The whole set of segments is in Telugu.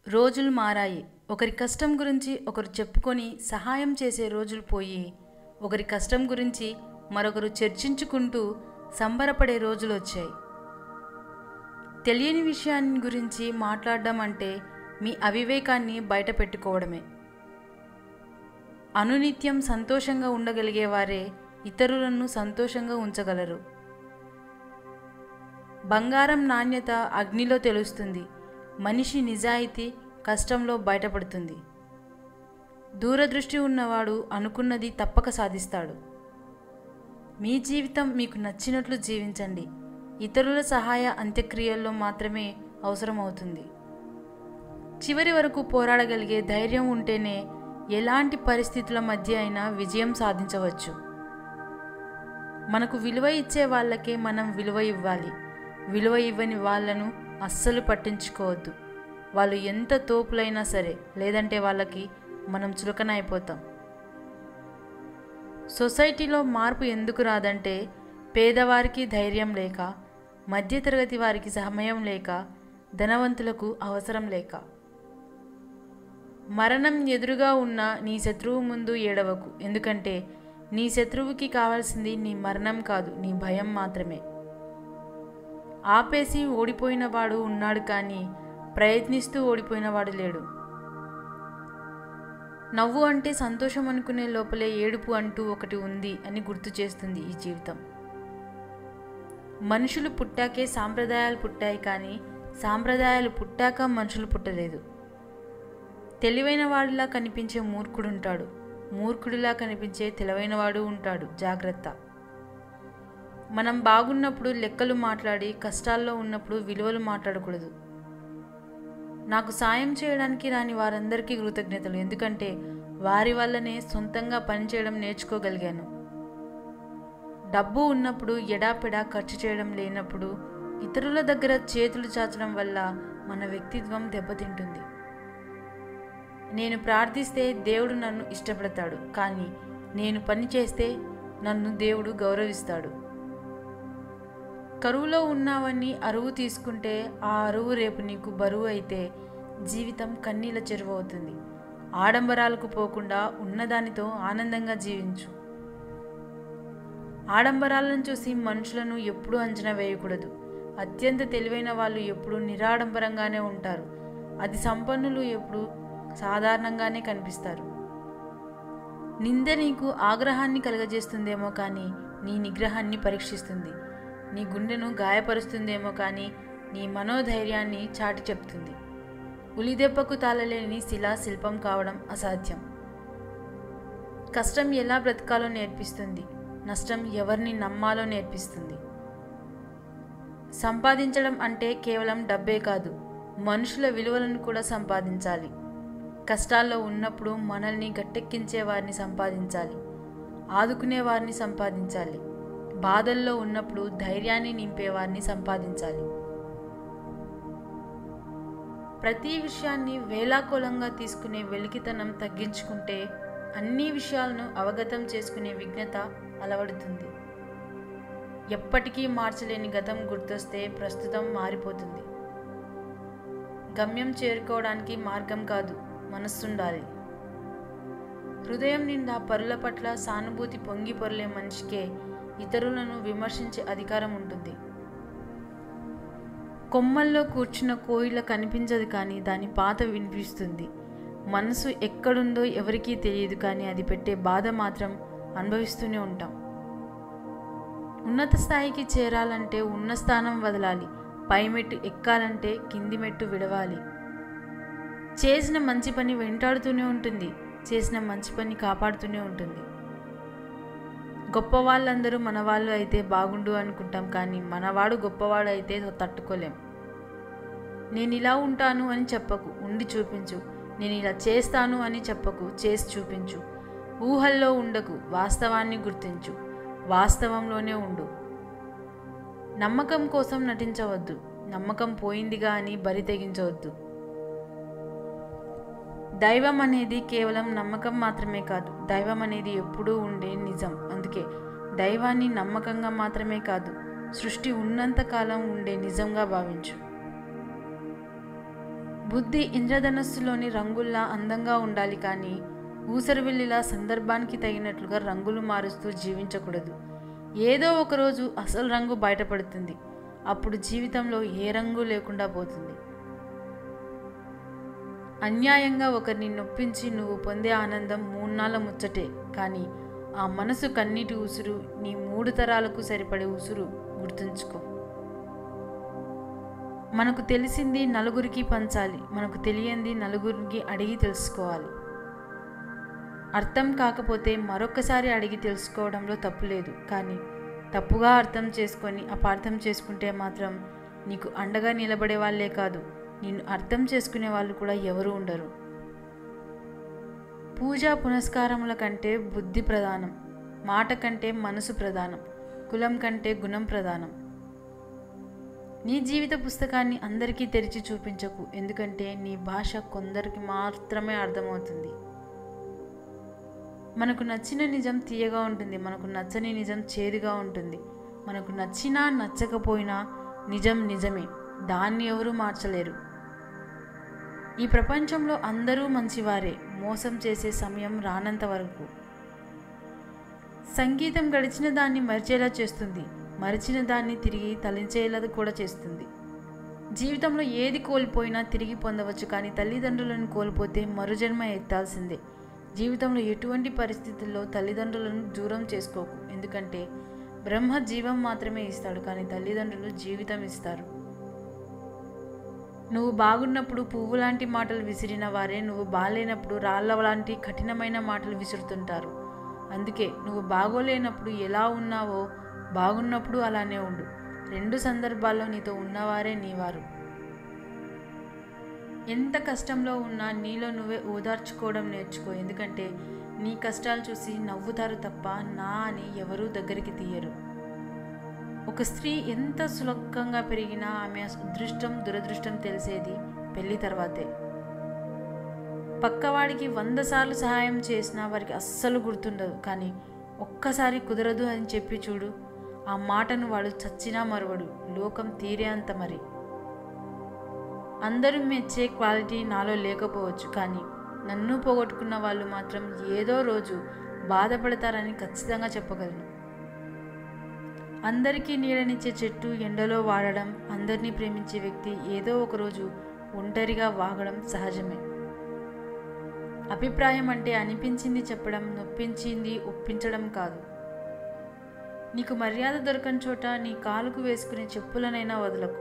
రోజులు మారాయి ఒకరి కష్టం గురించి ఒకరు చెప్పుకొని సహాయం చేసే రోజులు పోయి ఒకరి కష్టం గురించి మరొకరు చర్చించుకుంటూ సంబరపడే రోజులు వచ్చాయి తెలియని విషయాన్ని గురించి మాట్లాడడం అంటే మీ అవివేకాన్ని బయట పెట్టుకోవడమే అనునిత్యం సంతోషంగా ఉండగలిగేవారే ఇతరులను సంతోషంగా ఉంచగలరు బంగారం నాణ్యత అగ్నిలో తెలుస్తుంది మనిషి నిజాయితీ కష్టంలో బయటపడుతుంది దూరదృష్టి ఉన్నవాడు అనుకున్నది తప్పక సాధిస్తాడు మీ జీవితం మీకు నచ్చినట్లు జీవించండి ఇతరుల సహాయ అంత్యక్రియల్లో మాత్రమే అవసరమవుతుంది చివరి వరకు పోరాడగలిగే ధైర్యం ఉంటేనే ఎలాంటి పరిస్థితుల మధ్య అయినా విజయం సాధించవచ్చు మనకు విలువ ఇచ్చే వాళ్ళకే మనం విలువ ఇవ్వాలి విలువ ఇవ్వని వాళ్ళను అస్సలు పట్టించుకోవద్దు వాళ్ళు ఎంత తోపులైనా సరే లేదంటే వాళ్ళకి మనం చులకన అయిపోతాం సొసైటీలో మార్పు ఎందుకు రాదంటే పేదవారికి ధైర్యం లేక మధ్యతరగతి వారికి సమయం లేక ధనవంతులకు అవసరం లేక మరణం ఎదురుగా ఉన్న నీ శత్రువు ముందు ఏడవకు ఎందుకంటే నీ శత్రువుకి కావాల్సింది నీ మరణం కాదు నీ భయం మాత్రమే ఆపేసి ఓడిపోయినవాడు ఉన్నాడు కానీ ప్రయత్నిస్తూ ఓడిపోయినవాడు లేడు నవ్వు అంటే సంతోషం అనుకునే లోపలే ఏడుపు అంటూ ఒకటి ఉంది అని గుర్తు చేస్తుంది ఈ జీవితం మనుషులు పుట్టాకే సాంప్రదాయాలు పుట్టాయి కానీ సాంప్రదాయాలు పుట్టాక మనుషులు పుట్టలేదు తెలివైన వాడిలా కనిపించే మూర్ఖుడుంటాడు మూర్ఖుడిలా కనిపించే తెలివైనవాడు ఉంటాడు జాగ్రత్త మనం బాగున్నప్పుడు లెక్కలు మాట్లాడి కష్టాల్లో ఉన్నప్పుడు విలువలు మాట్లాడకూడదు నాకు సాయం చేయడానికి రాని వారందరికీ కృతజ్ఞతలు ఎందుకంటే వారి వల్లనే సొంతంగా పనిచేయడం నేర్చుకోగలిగాను డబ్బు ఉన్నప్పుడు ఎడాపెడా ఖర్చు చేయడం లేనప్పుడు ఇతరుల దగ్గర చేతులు చాచడం వల్ల మన వ్యక్తిత్వం దెబ్బతింటుంది నేను ప్రార్థిస్తే దేవుడు నన్ను ఇష్టపడతాడు కానీ నేను పని చేస్తే నన్ను దేవుడు గౌరవిస్తాడు కరువులో ఉన్నావని అరువు తీసుకుంటే ఆ అరువు రేపు నీకు బరువు అయితే జీవితం కన్నీల చెరువు అవుతుంది ఆడంబరాలకు పోకుండా ఉన్నదానితో ఆనందంగా జీవించు ఆడంబరాలను చూసి మనుషులను ఎప్పుడూ అంచనా వేయకూడదు అత్యంత తెలివైన వాళ్ళు ఎప్పుడు నిరాడంబరంగానే ఉంటారు అది సంపన్నులు ఎప్పుడు సాధారణంగానే కనిపిస్తారు నింద నీకు ఆగ్రహాన్ని కలగజేస్తుందేమో కానీ నీ నిగ్రహాన్ని పరీక్షిస్తుంది నీ గుండెను గాయపరుస్తుందేమో కానీ నీ మనోధైర్యాన్ని చాటి చెప్తుంది ఉలిదెబ్బకు తాళలేని శిలా శిల్పం కావడం అసాధ్యం కష్టం ఎలా బ్రతకాలో నేర్పిస్తుంది నష్టం ఎవరిని నమ్మాలో నేర్పిస్తుంది సంపాదించడం అంటే కేవలం డబ్బే కాదు మనుషుల విలువలను కూడా సంపాదించాలి కష్టాల్లో ఉన్నప్పుడు మనల్ని గట్టెక్కించే వారిని సంపాదించాలి ఆదుకునే వారిని సంపాదించాలి బాధల్లో ఉన్నప్పుడు ధైర్యాన్ని నింపేవారిని సంపాదించాలి ప్రతి విషయాన్ని వేలాకోలంగా తీసుకునే వెలికితనం తగ్గించుకుంటే అన్ని విషయాలను అవగతం చేసుకునే విఘ్నత అలవడుతుంది ఎప్పటికీ మార్చలేని గతం గుర్తొస్తే ప్రస్తుతం మారిపోతుంది గమ్యం చేరుకోవడానికి మార్గం కాదు మనస్సుండాలి హృదయం నిండా పరుల పట్ల సానుభూతి పొంగి పొరలే మనిషికే ఇతరులను విమర్శించే అధికారం ఉంటుంది కొమ్మల్లో కూర్చున్న కోయిల కనిపించదు కానీ దాని పాత వినిపిస్తుంది మనసు ఎక్కడుందో ఎవరికీ తెలియదు కానీ అది పెట్టే బాధ మాత్రం అనుభవిస్తూనే ఉంటాం ఉన్నత స్థాయికి చేరాలంటే ఉన్న స్థానం వదలాలి పై మెట్టు ఎక్కాలంటే కింది మెట్టు విడవాలి చేసిన మంచి పని వెంటాడుతూనే ఉంటుంది చేసిన మంచి పని కాపాడుతూనే ఉంటుంది గొప్ప వాళ్ళందరూ మన వాళ్ళు అయితే బాగుండు అనుకుంటాం కానీ మనవాడు గొప్పవాడు అయితే తట్టుకోలేం నేను ఇలా ఉంటాను అని చెప్పకు ఉండి చూపించు నేను ఇలా చేస్తాను అని చెప్పకు చేసి చూపించు ఊహల్లో ఉండకు వాస్తవాన్ని గుర్తించు వాస్తవంలోనే ఉండు నమ్మకం కోసం నటించవద్దు నమ్మకం పోయిందిగా అని బరి తెగించవద్దు దైవం అనేది కేవలం నమ్మకం మాత్రమే కాదు దైవం అనేది ఎప్పుడూ ఉండే నిజం అందుకే దైవాన్ని నమ్మకంగా మాత్రమే కాదు సృష్టి ఉన్నంత కాలం ఉండే నిజంగా భావించు బుద్ధి ఇంద్రధనస్సులోని రంగుల్లా అందంగా ఉండాలి కానీ ఊసరవెల్లిలా సందర్భానికి తగినట్లుగా రంగులు మారుస్తూ జీవించకూడదు ఏదో ఒకరోజు అసలు రంగు బయటపడుతుంది అప్పుడు జీవితంలో ఏ రంగు లేకుండా పోతుంది అన్యాయంగా ఒకరిని నొప్పించి నువ్వు పొందే ఆనందం మూన్నాళ్ళ ముచ్చటే కానీ ఆ మనసు కన్నీటి ఉసురు నీ మూడు తరాలకు సరిపడే ఉసురు గుర్తుంచుకో మనకు తెలిసింది నలుగురికి పంచాలి మనకు తెలియంది నలుగురికి అడిగి తెలుసుకోవాలి అర్థం కాకపోతే మరొకసారి అడిగి తెలుసుకోవడంలో తప్పు లేదు కానీ తప్పుగా అర్థం చేసుకొని అపార్థం చేసుకుంటే మాత్రం నీకు అండగా నిలబడే వాళ్ళే కాదు నిన్ను అర్థం చేసుకునే వాళ్ళు కూడా ఎవరు ఉండరు పూజా పునస్కారముల కంటే బుద్ధి ప్రధానం మాట కంటే మనసు ప్రధానం కులం కంటే గుణం ప్రధానం నీ జీవిత పుస్తకాన్ని అందరికీ తెరిచి చూపించకు ఎందుకంటే నీ భాష కొందరికి మాత్రమే అర్థమవుతుంది మనకు నచ్చిన నిజం తీయగా ఉంటుంది మనకు నచ్చని నిజం చేదుగా ఉంటుంది మనకు నచ్చినా నచ్చకపోయినా నిజం నిజమే దాన్ని ఎవరూ మార్చలేరు ఈ ప్రపంచంలో అందరూ మంచివారే మోసం చేసే సమయం రానంత వరకు సంగీతం గడిచిన దాన్ని మరిచేలా చేస్తుంది మరిచిన దాన్ని తిరిగి తలించేలా కూడా చేస్తుంది జీవితంలో ఏది కోల్పోయినా తిరిగి పొందవచ్చు కానీ తల్లిదండ్రులను కోల్పోతే మరుజన్మ ఎత్తాల్సిందే జీవితంలో ఎటువంటి పరిస్థితుల్లో తల్లిదండ్రులను దూరం చేసుకోకు ఎందుకంటే బ్రహ్మ జీవం మాత్రమే ఇస్తాడు కానీ తల్లిదండ్రులు జీవితం ఇస్తారు నువ్వు బాగున్నప్పుడు పువ్వు లాంటి మాటలు విసిరిన వారే నువ్వు బాగాలేనప్పుడు రాళ్ళ లాంటి కఠినమైన మాటలు విసురుతుంటారు అందుకే నువ్వు బాగోలేనప్పుడు ఎలా ఉన్నావో బాగున్నప్పుడు అలానే ఉండు రెండు సందర్భాల్లో నీతో ఉన్నవారే నీవారు ఎంత కష్టంలో ఉన్నా నీలో నువ్వే ఓదార్చుకోవడం నేర్చుకో ఎందుకంటే నీ కష్టాలు చూసి నవ్వుతారు తప్ప నా అని ఎవరూ దగ్గరికి తీయరు ఒక స్త్రీ ఎంత సులభంగా పెరిగినా ఆమె అదృష్టం దురదృష్టం తెలిసేది పెళ్లి తర్వాతే పక్కవాడికి వంద సార్లు సహాయం చేసినా వారికి అస్సలు గుర్తుండదు కానీ ఒక్కసారి కుదరదు అని చెప్పి చూడు ఆ మాటను వాడు చచ్చినా మరవడు లోకం తీరే అంత మరి అందరూ మెచ్చే క్వాలిటీ నాలో లేకపోవచ్చు కానీ నన్ను పోగొట్టుకున్న వాళ్ళు మాత్రం ఏదో రోజు బాధపడతారని ఖచ్చితంగా చెప్పగలను అందరికీ నీడనిచ్చే చెట్టు ఎండలో వాడడం అందరినీ ప్రేమించే వ్యక్తి ఏదో ఒకరోజు ఒంటరిగా వాగడం సహజమే అభిప్రాయం అంటే అనిపించింది చెప్పడం నొప్పించింది ఒప్పించడం కాదు నీకు మర్యాద దొరకని చోట నీ కాలుకు వేసుకునే చెప్పులనైనా వదలకు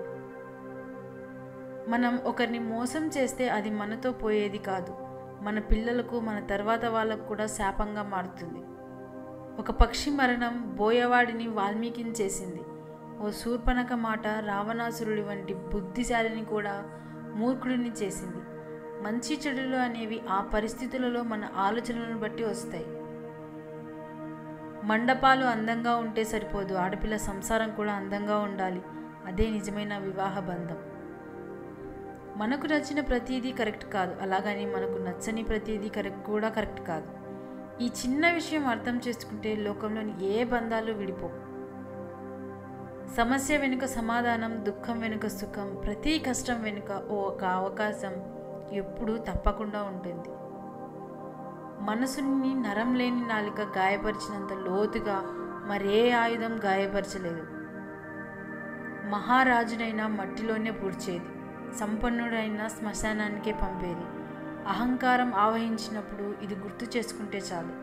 మనం ఒకరిని మోసం చేస్తే అది మనతో పోయేది కాదు మన పిల్లలకు మన తర్వాత వాళ్ళకు కూడా శాపంగా మారుతుంది ఒక పక్షి మరణం బోయవాడిని వాల్మీకిని చేసింది ఓ శూర్పణక మాట రావణాసురుడి వంటి బుద్ధిశాలిని కూడా మూర్ఖుడిని చేసింది మంచి చెడులు అనేవి ఆ పరిస్థితులలో మన ఆలోచనలను బట్టి వస్తాయి మండపాలు అందంగా ఉంటే సరిపోదు ఆడపిల్ల సంసారం కూడా అందంగా ఉండాలి అదే నిజమైన వివాహ బంధం మనకు నచ్చిన ప్రతిదీ కరెక్ట్ కాదు అలాగని మనకు నచ్చని ప్రతిదీ కరెక్ట్ కూడా కరెక్ట్ కాదు ఈ చిన్న విషయం అర్థం చేసుకుంటే లోకంలోని ఏ బంధాలు విడిపో సమస్య వెనుక సమాధానం దుఃఖం వెనుక సుఖం ప్రతి కష్టం వెనుక ఓ ఒక అవకాశం ఎప్పుడూ తప్పకుండా ఉంటుంది మనసుని నరం లేని నాలిక గాయపరిచినంత లోతుగా మరే ఆయుధం గాయపరచలేదు మహారాజునైనా మట్టిలోనే పూడ్చేది సంపన్నుడైన శ్మశానానికే పంపేది అహంకారం ఆవహించినప్పుడు ఇది గుర్తు చేసుకుంటే చాలు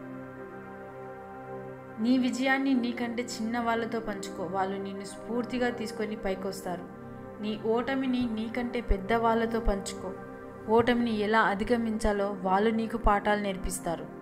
నీ విజయాన్ని నీకంటే చిన్న వాళ్ళతో పంచుకో వాళ్ళు నిన్ను స్ఫూర్తిగా తీసుకొని పైకొస్తారు నీ ఓటమిని నీకంటే పెద్ద వాళ్ళతో పంచుకో ఓటమిని ఎలా అధిగమించాలో వాళ్ళు నీకు పాఠాలు నేర్పిస్తారు